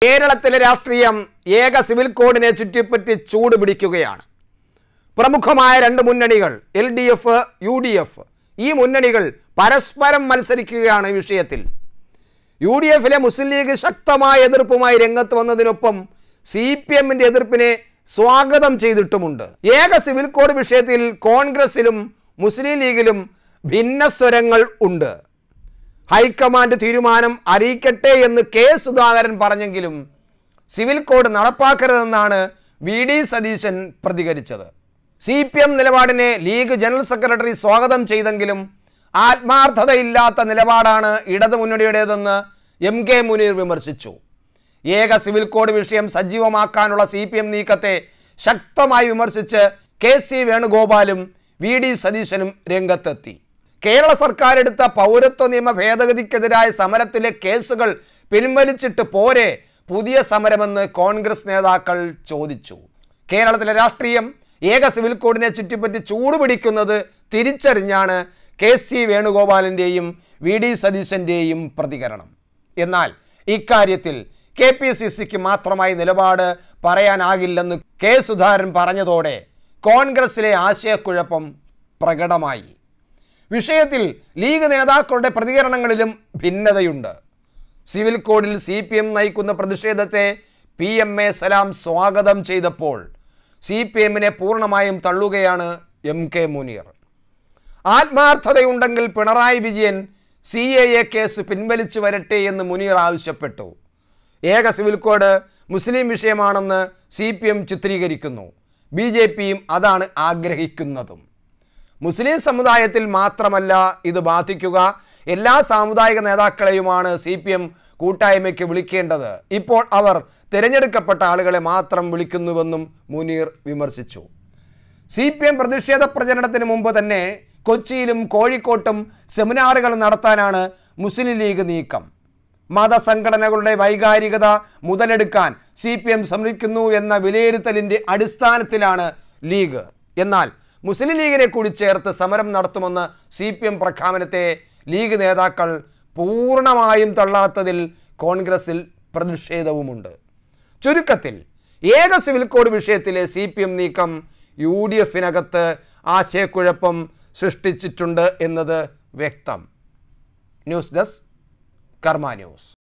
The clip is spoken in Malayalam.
കേരളത്തിലെ രാഷ്ട്രീയം ഏക സിവിൽ കോഡിനെ ചുറ്റിപ്പറ്റി ചൂട് പിടിക്കുകയാണ് പ്രമുഖമായ രണ്ട് മുന്നണികൾ L D F U D F ഈ മുന്നണികൾ പരസ്പരം മത്സരിക്കുകയാണ് ഈ വിഷയത്തിൽ യു ഡി എഫിലെ മുസ്ലിം ലീഗ് ശക്തമായ എതിർപ്പുമായി രംഗത്ത് വന്നതിനൊപ്പം സി പി എമ്മിന്റെ എതിർപ്പിനെ സ്വാഗതം ചെയ്തിട്ടുമുണ്ട് ഏക സിവിൽ കോഡ് വിഷയത്തിൽ കോൺഗ്രസിലും മുസ്ലിം ലീഗിലും ഭിന്നസ്വരങ്ങൾ ഉണ്ട് ഹൈക്കമാൻഡ് തീരുമാനം അറിയിക്കട്ടെ എന്ന് കെ സുധാകരൻ പറഞ്ഞെങ്കിലും സിവിൽ കോഡ് നടപ്പാക്കരുതെന്നാണ് വി ഡി സതീശൻ പ്രതികരിച്ചത് സി പി എം നിലപാടിനെ ലീഗ് ജനറൽ സെക്രട്ടറി സ്വാഗതം ചെയ്തെങ്കിലും ആത്മാർത്ഥതയില്ലാത്ത നിലപാടാണ് ഇടതുമുന്നണിയുടേതെന്ന് എം കെ മുനീർ വിമർശിച്ചു ഏക സിവിൽ കോഡ് വിഷയം സജീവമാക്കാനുള്ള സി പി എം നീക്കത്തെ ശക്തമായി വിമർശിച്ച് കെ സി വേണുഗോപാലും വി ഡി സതീശനും രംഗത്തെത്തി കേരള സർക്കാർ എടുത്ത പൗരത്വ നിയമ ഭേദഗതിക്കെതിരായ സമരത്തിലെ കേസുകൾ പിൻവലിച്ചിട്ട് പോരെ പുതിയ സമരമെന്ന് കോൺഗ്രസ് നേതാക്കൾ ചോദിച്ചു കേരളത്തിലെ രാഷ്ട്രീയം ഏക സിവിൽ കോഡിനെ ചുറ്റിപ്പറ്റി ചൂടുപിടിക്കുന്നത് തിരിച്ചറിഞ്ഞാണ് കെ സി വേണുഗോപാലിൻ്റെയും വി ഡി സതീശൻ്റെയും പ്രതികരണം എന്നാൽ ഇക്കാര്യത്തിൽ കെ പി സി സിക്ക് മാത്രമായി നിലപാട് പറയാനാകില്ലെന്ന് കെ സുധാകരൻ പറഞ്ഞതോടെ കോൺഗ്രസിലെ ആശയക്കുഴപ്പം പ്രകടമായി വിഷയത്തിൽ ലീഗ് നേതാക്കളുടെ പ്രതികരണങ്ങളിലും ഭിന്നതയുണ്ട് സിവിൽ കോഡിൽ സി പി എം നയിക്കുന്ന പ്രതിഷേധത്തെ പി എം എ സലാം സ്വാഗതം ചെയ്തപ്പോൾ സി പി എമ്മിനെ പൂർണ്ണമായും തള്ളുകയാണ് എം കെ മുനീർ ആത്മാർത്ഥതയുണ്ടെങ്കിൽ Pinarayi Vijayan C A A case പിൻവലിച്ചു വരട്ടെ എന്ന് മുനീർ ആവശ്യപ്പെട്ടു ഏക സിവിൽ കോഡ് മുസ്ലിം വിഷയമാണെന്ന് സി പി എം ചിത്രീകരിക്കുന്നു ബി ജെ പിയും അതാണ് ആഗ്രഹിക്കുന്നതും മുസ്ലിം സമുദായത്തിൽ മാത്രമല്ല ഇത് ബാധിക്കുക എല്ലാ സാമുദായിക നേതാക്കളെയുമാണ് സി പി എം കൂട്ടായ്മയ്ക്ക് വിളിക്കേണ്ടത് ഇപ്പോൾ അവർ തിരഞ്ഞെടുക്കപ്പെട്ട ആളുകളെ മാത്രം വിളിക്കുന്നുവെന്നും മുനീർ വിമർശിച്ചു സി പി എം പ്രതിഷേധ പ്രചരണത്തിന് മുമ്പ് തന്നെ കൊച്ചിയിലും കോഴിക്കോട്ടും സെമിനാറുകൾ നടത്താനാണ് മുസ്ലിം ലീഗ് നീക്കം മതസംഘടനകളുടെ വൈകാരികത മുതലെടുക്കാൻ സി പി എം ശ്രമിക്കുന്നു എന്ന വിലയിരുത്തലിൻ്റെ അടിസ്ഥാനത്തിലാണ് ലീഗ് എന്നാൽ മുസ്ലിം ലീഗിനെ കൂടി ചേർത്ത് സമരം നടത്തുമെന്ന സി പി എം പ്രഖ്യാപനത്തെ ലീഗ് നേതാക്കൾ പൂർണ്ണമായും തള്ളാത്തതിൽ കോൺഗ്രസിൽ പ്രതിഷേധവുമുണ്ട് ചുരുക്കത്തിൽ ഏക സിവിൽ കോഡ് വിഷയത്തിലെ സി പി എം നീക്കം യു ഡി എഫിനകത്ത് ആശയക്കുഴപ്പം സൃഷ്ടിച്ചിട്ടുണ്ട് എന്നത് വ്യക്തം ന്യൂസ് ഡെസ്ക് കർമ്മ ന്യൂസ്